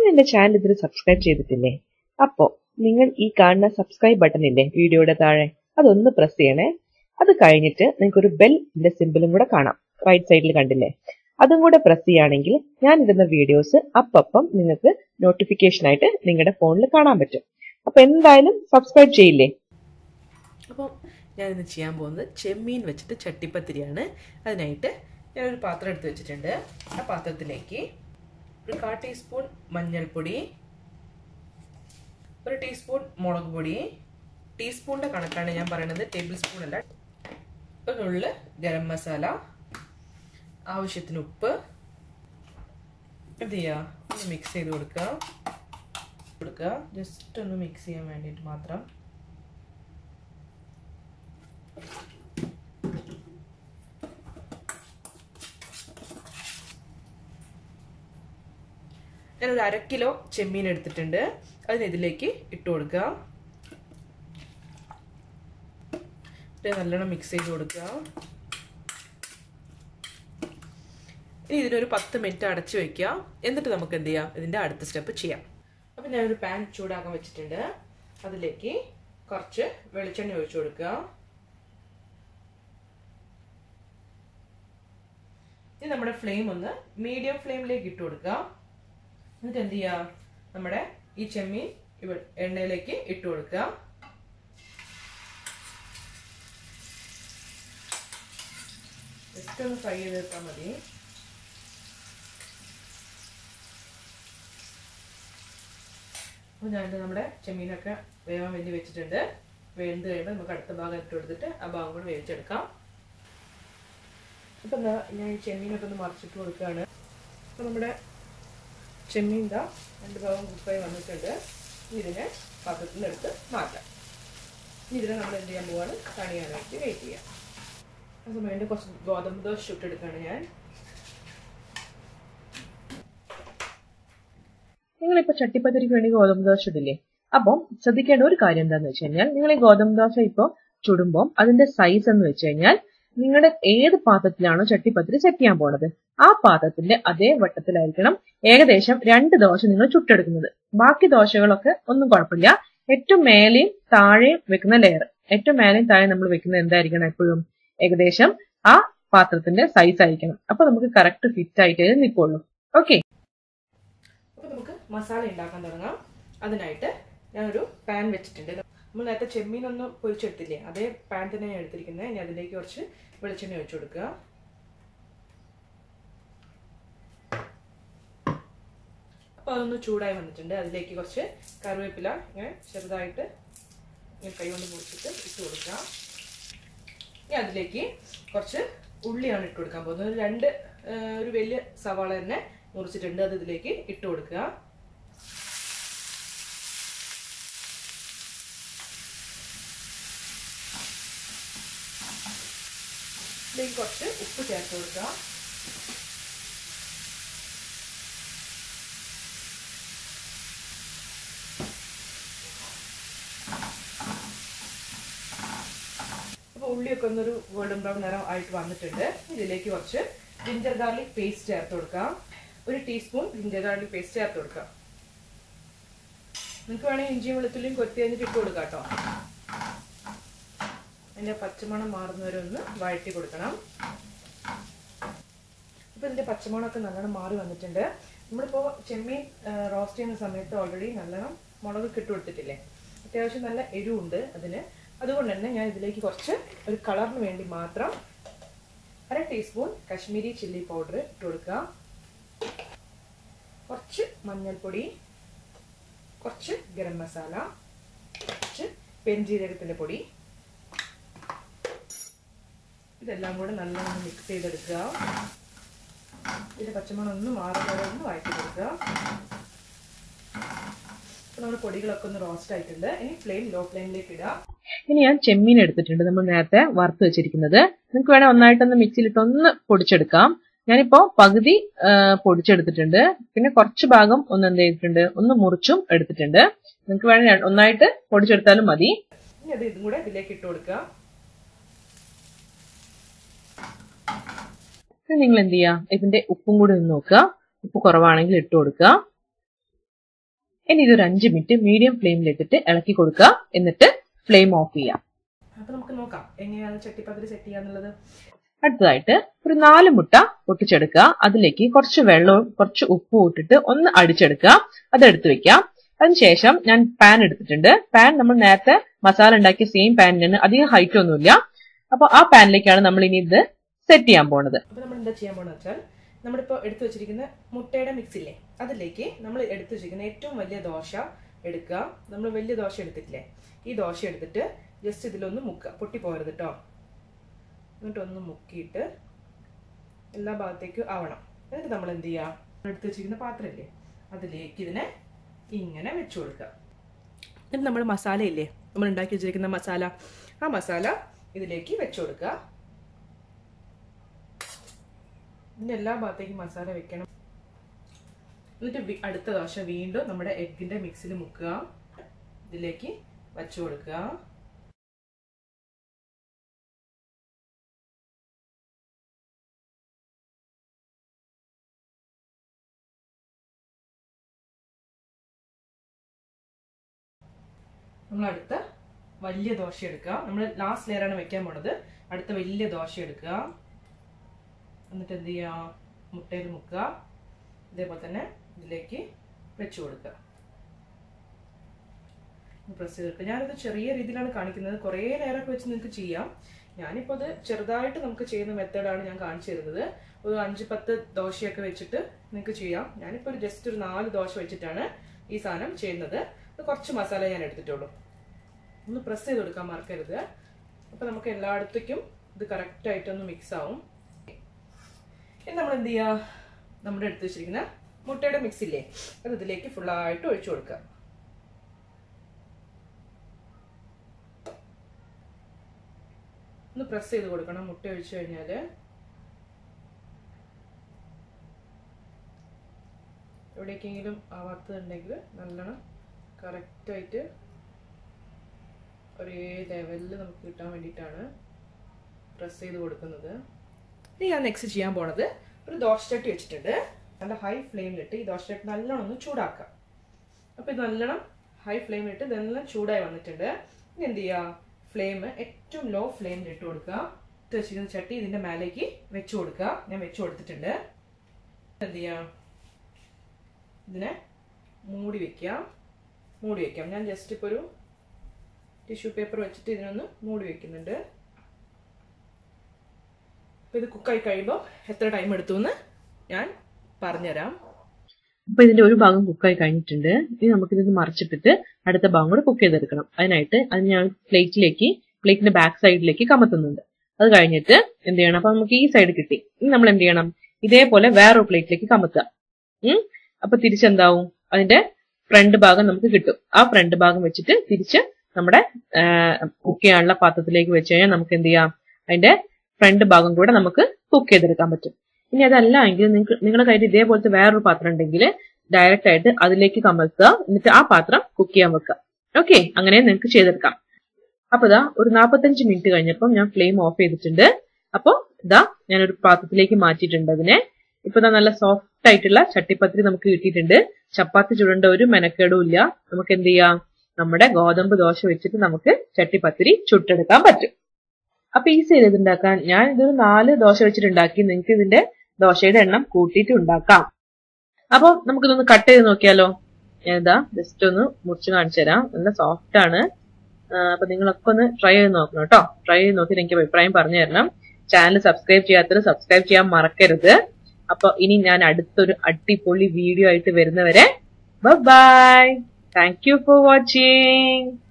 എന്റെ ചാനൽ ഇതിൽ സബ്സ്ക്രൈബ് ചെയ്തിട്ടില്ലേ അപ്പോ നിങ്ങൾ ഈ കാണുന്ന സബ്സ്ക്രൈബ് ബട്ടൺ ഇല്ലേ വീഡിയോയുടെ താഴെ അതൊന്ന് പ്രസ് ചെയ്യണേ അത് കഴിഞ്ഞിട്ട് നിങ്ങൾക്ക് ഒരു ബെല്ലിന്റെ സിമ്പിളും കൂടെ കാണാം റൈറ്റ് സൈഡിൽ കണ്ടില്ലേ അതും കൂടെ പ്രസ് ചെയ്യുകയാണെങ്കിൽ ഞാൻ ഇടുന്ന വീഡിയോസ് അപ്പം നിങ്ങൾക്ക് നോട്ടിഫിക്കേഷൻ ആയിട്ട് നിങ്ങളുടെ ഫോണിൽ കാണാൻ പറ്റും അപ്പൊ എന്തായാലും സബ്സ്ക്രൈബ് ചെയ്യില്ലേ അപ്പം ഞാനിന്ന് ചെയ്യാൻ പോകുന്നത് ചെമ്മീൻ വെച്ചിട്ട് ചട്ടിപ്പത്തിരിയാണ് അതിനായിട്ട് ഞാനൊരു പാത്രം എടുത്ത് വെച്ചിട്ടുണ്ട് ആ പാത്രത്തിലേക്ക് ഒരു കാ ടീസ്പൂൺ മഞ്ഞൾപ്പൊടി ഒരു ടീസ്പൂൺ മുളക് പൊടി ടീസ്പൂണിൻ്റെ കണക്കാണ് ഞാൻ പറയുന്നത് ടേബിൾ സ്പൂൺ അല്ല ഒരു നുള്ള് ഗരം മസാല ആവശ്യത്തിന് ഉപ്പ് എന്ത് ചെയ്യുക ഒന്ന് മിക്സ് ചെയ്ത് കൊടുക്കുക കൊടുക്കുക ജസ്റ്റ് ഒന്ന് മിക്സ് ചെയ്യാൻ വേണ്ടിയിട്ട് മാത്രം ഞാനൊരു അര കിലോ ചെമ്മീൻ എടുത്തിട്ടുണ്ട് അതിന് ഇതിലേക്ക് ഇട്ട് കൊടുക്കുക ഇത് നല്ലോണം മിക്സ് ചെയ്ത് കൊടുക്കുക ഇനി ഇതിനൊരു പത്ത് മിനിറ്റ് അടച്ചു വെക്കുക എന്നിട്ട് നമുക്ക് എന്ത് ചെയ്യാം ഇതിൻ്റെ അടുത്ത സ്റ്റെപ്പ് ചെയ്യാം അപ്പം ഞാനൊരു പാൻ ചൂടാക്കാൻ വെച്ചിട്ടുണ്ട് അതിലേക്ക് കുറച്ച് വെളിച്ചെണ്ണ ഒഴിച്ചു കൊടുക്കുക ഇനി നമ്മുടെ ഫ്ലെയിം ഒന്ന് മീഡിയം ഫ്ലെയിമിലേക്ക് ഇട്ട് കൊടുക്കുക എന്നിട്ട് എന്ത് ചെയ്യുക നമ്മുടെ ഈ ചെമ്മീൻ ഇവ എണ്ണയിലേക്ക് ഇട്ട് കൊടുക്കുക ജസ്റ്റ് ഒന്ന് ഫ്രൈ ചെയ്തെടുത്താൽ മതി അപ്പോൾ ഞാനിത് നമ്മുടെ ചെമ്മീനൊക്കെ വേവാൻ വേണ്ടി വെച്ചിട്ടുണ്ട് വെന്ത് കഴിയുമ്പോൾ നമുക്ക് അടുത്ത ഭാഗം ഇട്ട് കൊടുത്തിട്ട് ആ ഭാഗം കൂടെ വേവിച്ചെടുക്കാം അപ്പം എന്താ ഞാൻ ഈ ചെമ്മീനൊക്കെ ഒന്ന് മറിച്ചിട്ട് കൊടുക്കുകയാണ് അപ്പോൾ നമ്മുടെ ചെമ്മീൻ ഇതാ രണ്ട് ഭാഗം കുക്കായി വന്നിട്ടുണ്ട് ഇതിനെ പാത്രത്തിലെടുത്ത് മാറ്റാം ഇനി ഇതിനെ നമ്മൾ എന്ത് ചെയ്യാൻ പോവാണ് തണിയാനായിട്ട് വെയിറ്റ് ചെയ്യാം ആ സമയം എൻ്റെ കുറച്ച് ഗോതമ്പ് ദോശ ചുട്ടെടുക്കുകയാണ് ഞാൻ നിങ്ങളിപ്പോ ചട്ടിപ്പത്തിരിക്ക് വേണ്ടി ഗോതമ്പ് ദോശ ഇടില്ലേ അപ്പം ശ്രദ്ധിക്കേണ്ട ഒരു കാര്യം എന്താന്ന് വെച്ച് കഴിഞ്ഞാൽ നിങ്ങൾ ഈ ഗോതമ്പ് ദോശ ഇപ്പൊ ചുടുമ്പോൾ അതിന്റെ സൈസ് എന്ന് വെച്ച് കഴിഞ്ഞാൽ നിങ്ങളുടെ ഏത് പാത്രത്തിലാണോ ചട്ടിപ്പത്തിരി സെറ്റ് ചെയ്യാൻ പോണത് ആ പാത്രത്തിന്റെ അതേ വട്ടത്തിലായിരിക്കണം ഏകദേശം രണ്ട് ദോശ നിങ്ങൾ ചുട്ടെടുക്കുന്നത് ബാക്കി ദോശകളൊക്കെ ഒന്നും കുഴപ്പമില്ല ഏറ്റവും മേലെയും താഴെയും വെക്കുന്ന ലെയർ ഏറ്റവും മേലെയും താഴെ നമ്മൾ വെക്കുന്നത് എന്തായിരിക്കണം എപ്പോഴും ഏകദേശം ആ പാത്രത്തിന്റെ സൈസ് ആയിരിക്കണം അപ്പൊ നമുക്ക് കറക്റ്റ് ഫിറ്റ് ആയിട്ട് നിൽക്കുള്ളൂ ഓക്കെ അപ്പോൾ നമുക്ക് മസാല ഉണ്ടാക്കാൻ തുടങ്ങാം അതിനായിട്ട് ഞാനൊരു പാൻ വെച്ചിട്ടുണ്ട് നമ്മൾ നേരത്തെ ചെമ്മീൻ ഒന്ന് പൊരിച്ചെടുത്തില്ലേ അതേ പാൻ തന്നെ ഞാൻ എടുത്തിരിക്കുന്നത് ഇനി അതിലേക്ക് കുറച്ച് വെളിച്ചെണ്ണ ഒഴിച്ചു കൊടുക്കുക അപ്പോൾ അതൊന്ന് ചൂടായി വന്നിട്ടുണ്ട് അതിലേക്ക് കുറച്ച് കറിവേപ്പില ഇങ്ങനെ ചെറുതായിട്ട് ഇങ്ങനെ കൈ കൊണ്ട് മുറിച്ചിട്ട് ഇട്ട് കൊടുക്കുക ഇനി അതിലേക്ക് കുറച്ച് ഉള്ളിയാണ് ഇട്ട് കൊടുക്കാൻ പോകുന്നത് ഒരു രണ്ട് ഒരു വലിയ സവാള തന്നെ മുറിച്ചിട്ടുണ്ട് അത് ഇതിലേക്ക് ഇട്ട് കൊടുക്കുക ഇതിലേക്ക് കുറച്ച് ഉപ്പ് ചേർത്ത് കൊടുക്കുക അപ്പോൾ ഉള്ളിയൊക്കെ ഒന്നൊരു ഗോൾഡൻ ബ്രൗൺ നിറം ആയിട്ട് വന്നിട്ടുണ്ട് ഇതിലേക്ക് കുറച്ച് ജിഞ്ചർ ഗാർലിക് പേസ്റ്റ് ചേർത്ത് കൊടുക്കാം ഒരു ടീസ്പൂൺ ജിഞ്ചർ ഗാർലിക് പേസ്റ്റ് ചേർത്ത് കൊടുക്കാം നിങ്ങൾക്ക് വേണമെങ്കിൽ ഇഞ്ചിയും വെളുത്തുള്ളിയും കൊത്തി കഴിഞ്ഞിട്ട് ഇട്ട് കൊടുക്കാം കേട്ടോ അതിൻ്റെ പച്ചമണം മാറുന്നവരെ ഒന്ന് വഴറ്റി കൊടുക്കണം ഇപ്പം ഇതിൻ്റെ പച്ചമണമൊക്കെ നല്ലോണം മാറി വന്നിട്ടുണ്ട് നമ്മളിപ്പോൾ ചെമ്മീൻ റോസ്റ്റ് ചെയ്യുന്ന സമയത്ത് ഓൾറെഡി നല്ലോണം മുളക് ഇട്ട് കൊടുത്തിട്ടില്ലേ അത്യാവശ്യം നല്ല എരിവുണ്ട് അതിന് അതുകൊണ്ട് തന്നെ ഞാൻ ഇതിലേക്ക് കുറച്ച് ഒരു കളറിന് വേണ്ടി മാത്രം അര ടീസ്പൂൺ കശ്മീരി ചില്ലി പൗഡർ ഇട്ട് കൊടുക്കുക കുറച്ച് മഞ്ഞൾപ്പൊടി കുറച്ച് ഗരം മസാല കുറച്ച് പെരുംജീരകത്തിൻ്റെ പൊടി ഇതെല്ലാം കൂടെ നല്ലോണം മിക്സ് ചെയ്തെടുക്കുക ഇതിൻ്റെ പച്ചമണം ഒന്ന് മാറുന്നവരെ ഒന്ന് വഴറ്റി കൊടുക്കുക അപ്പോൾ നമ്മുടെ പൊടികളൊക്കെ ഒന്ന് റോസ്റ്റ് ആയിട്ടുണ്ട് ഇനി ഫ്ലെയിം ലോ ഫ്ലെയിമിലേക്ക് ഇടുക ഇനി ഞാൻ ചെമ്മീൻ എടുത്തിട്ടുണ്ട് നമ്മൾ നേരത്തെ വറുത്ത് വെച്ചിരിക്കുന്നത് നിങ്ങൾക്ക് വേണേൽ ഒന്നായിട്ടൊന്ന് മിക്സിയിലിട്ട് ഒന്ന് പൊടിച്ചെടുക്കാം ഞാനിപ്പോ പകുതി പൊടിച്ചെടുത്തിട്ടുണ്ട് പിന്നെ കുറച്ച് ഭാഗം ഒന്ന് എന്ത് ചെയ്തിട്ടുണ്ട് ഒന്ന് മുറിച്ചും എടുത്തിട്ടുണ്ട് നിങ്ങൾക്ക് വേണേൽ ഒന്നായിട്ട് പൊടിച്ചെടുത്താലും മതി ഇനി അത് ഇതും കൂടെ ഇതിലേക്ക് ഇട്ട് കൊടുക്കുക നിങ്ങൾ എന്ത് ചെയ്യുക ഇതിന്റെ ഉപ്പും കൂടി ഒന്ന് നോക്കുക ഉപ്പ് കുറവാണെങ്കിൽ ഇട്ട് കൊടുക്കുക ഇനി ഇതൊരു അഞ്ച് മിനിറ്റ് മീഡിയം ഫ്ലെയിമിലിട്ടിട്ട് ഇളക്കി കൊടുക്കുക എന്നിട്ട് ഫ്ലെയിം ഓഫ് ചെയ്യാം അപ്പൊ നമുക്ക് നോക്കാം എങ്ങനെയാണ് ചട്ടിപ്പത്തിരി സെറ്റ് ചെയ്യാന്നുള്ളത് അടുത്തതായിട്ട് ഒരു നാല് മുട്ട പൊട്ടിച്ചെടുക്കുക അതിലേക്ക് കുറച്ച് വെള്ളവും കുറച്ച് ഉപ്പും ഇട്ടിട്ട് ഒന്ന് അടിച്ചെടുക്കുക അത് എടുത്തു വെക്കാം അതിനുശേഷം ഞാൻ പാൻ എടുത്തിട്ടുണ്ട് പാൻ നമ്മൾ നേരത്തെ മസാല ഉണ്ടാക്കിയ സെയിം പാനിന് അധികം ഹൈറ്റ് ഒന്നുമില്ല അപ്പൊ ആ പാനിലേക്കാണ് നമ്മൾ ഇനി ഇത് സെറ്റ് ചെയ്യാൻ പോണത് അപ്പൊ നമ്മൾ എന്താ ചെയ്യാൻ പോണെന്ന് വെച്ചാൽ നമ്മളിപ്പോ എടുത്തു വെച്ചിരിക്കുന്ന മുട്ടയുടെ മിക്സ് ഇല്ലേ അതിലേക്ക് നമ്മൾ എടുത്തു വെച്ചിരിക്കുന്ന ഏറ്റവും വലിയ ദോശ എടുക്കുക നമ്മൾ വലിയ ദോശ എടുത്തിട്ടില്ലേ ഈ ദോശ എടുത്തിട്ട് ജസ്റ്റ് ഇതിലൊന്ന് മുക്കുക പൊട്ടി പോകരുത് കേട്ടോ എന്നിട്ട് ഒന്ന് മുക്കിയിട്ട് എല്ലാ ഭാഗത്തേക്കും ആവണം എന്നിട്ട് നമ്മൾ എന്ത് ചെയ്യുക എടുത്തു വെച്ചിരിക്കുന്ന പാത്രമില്ലേ അതിലേക്ക് ഇതിനെ ഇങ്ങനെ വെച്ചു കൊടുക്കുക എന്നിട്ട് നമ്മൾ മസാല ഇല്ലേ നമ്മൾ ഉണ്ടാക്കി വെച്ചിരിക്കുന്ന മസാല ആ മസാല ഇതിലേക്ക് വെച്ചു കൊടുക്കുക ഇതിന്റെ എല്ലാ ഭാഗത്തേക്കും മസാല വെക്കണം എന്നിട്ട് വി- അടുത്ത ദോശ വീണ്ടും നമ്മുടെ എഗ്ഗിന്റെ മിക്സിൽ മുക്കുക ഇതിലേക്ക് വച്ചു കൊടുക്കുക നമ്മൾ അടുത്ത വലിയ ദോശ എടുക്കുക നമ്മൾ ലാസ്റ്റ് ലെയറാണ് വെക്കാൻ പോണത് അടുത്ത വലിയ ദോശ എടുക്കുക എന്നിട്ട് എന്ത് ചെയ്യുക മുട്ടയിൽ മുക്കുക ഇതേപോലെ തന്നെ ഇതിലേക്ക് വെച്ചു കൊടുക്കുക പ്രസ് ചെയ്തെടുക്കുക ഞാനിത് ചെറിയ രീതിയിലാണ് കാണിക്കുന്നത് കുറേ ലെയറൊക്കെ വെച്ച് നിങ്ങൾക്ക് ചെയ്യാം ഞാനിപ്പോൾ അത് ചെറുതായിട്ട് നമുക്ക് ചെയ്യുന്ന മെത്തേഡാണ് ഞാൻ കാണിച്ചു തരുന്നത് ഒരു അഞ്ച് പത്ത് ദോശയൊക്കെ വെച്ചിട്ട് നിങ്ങൾക്ക് ചെയ്യാം ഞാനിപ്പോൾ ഒരു ജസ്റ്റ് ഒരു നാല് ദോശ വെച്ചിട്ടാണ് ഈ സാധനം ചെയ്യുന്നത് ഇത് കുറച്ച് മസാല ഞാൻ എടുത്തിട്ടുള്ളൂ ഒന്ന് പ്രസ് ചെയ്ത് കൊടുക്കാൻ മറക്കരുത് അപ്പോൾ നമുക്ക് എല്ലായിടത്തേക്കും ഇത് കറക്റ്റായിട്ടൊന്ന് മിക്സ് ആവും ഇനി നമ്മൾ എന്ത് ചെയ്യുക നമ്മുടെ എടുത്ത് വെച്ചിരിക്കുന്ന മുട്ടയുടെ മിക്സ് ഇല്ലേ അത് ഇതിലേക്ക് ഫുള്ളായിട്ട് ഒഴിച്ചു കൊടുക്കുക ഒന്ന് പ്രസ് ചെയ്ത് കൊടുക്കണം മുട്ട ഒഴിച്ചു കഴിഞ്ഞാൽ എവിടേക്കെങ്കിലും ആവാത്തതുണ്ടെങ്കിൽ നല്ലോണം കറക്റ്റായിട്ട് ഒരേ ലെവലിൽ നമുക്ക് കിട്ടാൻ വേണ്ടിയിട്ടാണ് പ്രസ് ചെയ്ത് കൊടുക്കുന്നത് ഇനി ഞാൻ നെക്സ്റ്റ് ചെയ്യാൻ പോണത് ഒരു ദോശച്ചട്ടി വെച്ചിട്ടുണ്ട് നല്ല ഹൈ ഫ്ലെയിമിലിട്ട് ഈ ദോശച്ചട്ടി നല്ലോണം ഒന്ന് ചൂടാക്കാം അപ്പോൾ ഇത് നല്ലോണം ഹൈ ഫ്ലെയിമിലിട്ട് ഇതെല്ലാം ചൂടായി വന്നിട്ടുണ്ട് ഇനി എന്ത് ചെയ്യുക ഫ്ലെയിം ഏറ്റവും ലോ ഫ്ലെയിമിൽ ഇട്ട് കൊടുക്കുക ഇട്ട് വെച്ചിരിക്കുന്ന ചട്ടി ഇതിന്റെ മേലേക്ക് വെച്ചു കൊടുക്കുക ഞാൻ വെച്ചു കൊടുത്തിട്ടുണ്ട് എന്ത് ചെയ്യാം ഇതിനെ മൂടി വെക്കുക മൂടി വെക്കാം ഞാൻ ജസ്റ്റ് ഇപ്പോൾ ഒരു ടിഷ്യൂ പേപ്പർ വെച്ചിട്ട് ഇതിനൊന്ന് മൂടി വെക്കുന്നുണ്ട് അപ്പോൾ ഇത് കുക്കായി കഴിയുമ്പോൾ എത്ര ടൈം എടുത്തു എന്ന് ഞാൻ പറഞ്ഞുതരാം അപ്പൊ ഇതിന്റെ ഒരു ഭാഗം കുക്കായി കഴിഞ്ഞിട്ടുണ്ട് ഇനി നമുക്ക് ഇത് മറിച്ചിട്ടിട്ട് അടുത്ത ഭാഗം കൂടെ കുക്ക് ചെയ്തെടുക്കണം അതിനായിട്ട് അത് ഞാൻ പ്ലേറ്റിലേക്ക് പ്ലേറ്റിന്റെ ബാക്ക് സൈഡിലേക്ക് കമത്തുന്നുണ്ട് അത് കഴിഞ്ഞിട്ട് എന്ത് ചെയ്യണം അപ്പൊ നമുക്ക് ഈ സൈഡ് കിട്ടി ഇനി നമ്മൾ എന്ത് ചെയ്യണം ഇതേപോലെ വേറൊരു പ്ലേറ്റിലേക്ക് കമത്തുക ഉം അപ്പൊ തിരിച്ചെന്താവും അതിന്റെ ഫ്രണ്ട് ഭാഗം നമുക്ക് കിട്ടും ആ ഫ്രണ്ട് ഭാഗം വെച്ചിട്ട് തിരിച്ച് നമ്മുടെ കുക്ക് ചെയ്യാനുള്ള പാത്രത്തിലേക്ക് വെച്ച് കഴിഞ്ഞാൽ നമുക്ക് എന്ത് ചെയ്യാം അതിന്റെ ഫ്രണ്ട് ഭാഗം കൂടെ നമുക്ക് കുക്ക് ചെയ്തെടുക്കാൻ പറ്റും ഇനി അതല്ല എങ്കിൽ നിങ്ങൾക്ക് നിങ്ങളുടെ കയ്യിൽ ഇതേപോലത്തെ വേറൊരു പാത്രം ഉണ്ടെങ്കിൽ ഡയറക്റ്റ് ആയിട്ട് അതിലേക്ക് കമഴ്ത്തുക എന്നിട്ട് ആ പാത്രം കുക്ക് ചെയ്യാൻ വെക്കുക ഓക്കെ അങ്ങനെ നിങ്ങൾക്ക് ചെയ്തെടുക്കാം അപ്പൊ ഇതാ ഒരു നാപ്പത്തഞ്ച് മിനിറ്റ് കഴിഞ്ഞപ്പം ഞാൻ ഫ്ലെയിം ഓഫ് ചെയ്തിട്ടുണ്ട് അപ്പൊ ഇതാ ഞാനൊരു പാത്രത്തിലേക്ക് മാറ്റിയിട്ടുണ്ട് അതിനെ ഇപ്പൊ ഇതാ നല്ല സോഫ്റ്റ് ആയിട്ടുള്ള ചട്ടിപ്പത്തിരി നമുക്ക് കിട്ടിയിട്ടുണ്ട് ചപ്പാത്തി ചുടേണ്ട ഒരു മെനക്കേടും ഇല്ല നമുക്ക് എന്ത് ചെയ്യാം നമ്മുടെ ഗോതമ്പ് ദോശ വെച്ചിട്ട് നമുക്ക് ചട്ടിപ്പത്തിരി ചുട്ടെടുക്കാൻ പറ്റും അപ്പൊ ഈസി ചെയ്ത് ഉണ്ടാക്കാൻ ഞാൻ ഇതൊരു നാല് ദോശ വെച്ചിട്ടുണ്ടാക്കി നിങ്ങൾക്ക് ഇതിന്റെ ദോശയുടെ എണ്ണം കൂട്ടിയിട്ട് ഉണ്ടാക്കാം അപ്പൊ നമുക്കിതൊന്ന് കട്ട് ചെയ്ത് നോക്കിയാലോ ഏതാ ജസ്റ്റ് ഒന്ന് മുറിച്ച് കാണിച്ചു തരാം നല്ല സോഫ്റ്റ് ആണ് ആ, അപ്പൊ നിങ്ങളൊക്കെ ഒന്ന് ട്രൈ ചെയ്ത് നോക്കണം കേട്ടോ ട്രൈ ചെയ്ത് നോക്കിയിട്ട് എനിക്ക് അഭിപ്രായം പറഞ്ഞു തരണം ചാനൽ സബ്സ്ക്രൈബ് ചെയ്യാത്തവർ സബ്സ്ക്രൈബ് ചെയ്യാൻ മറക്കരുത് അപ്പൊ ഇനി ഞാൻ അടുത്തൊരു അടിപൊളി വീഡിയോ ആയിട്ട് വരുന്നവരെ bye thank you for watching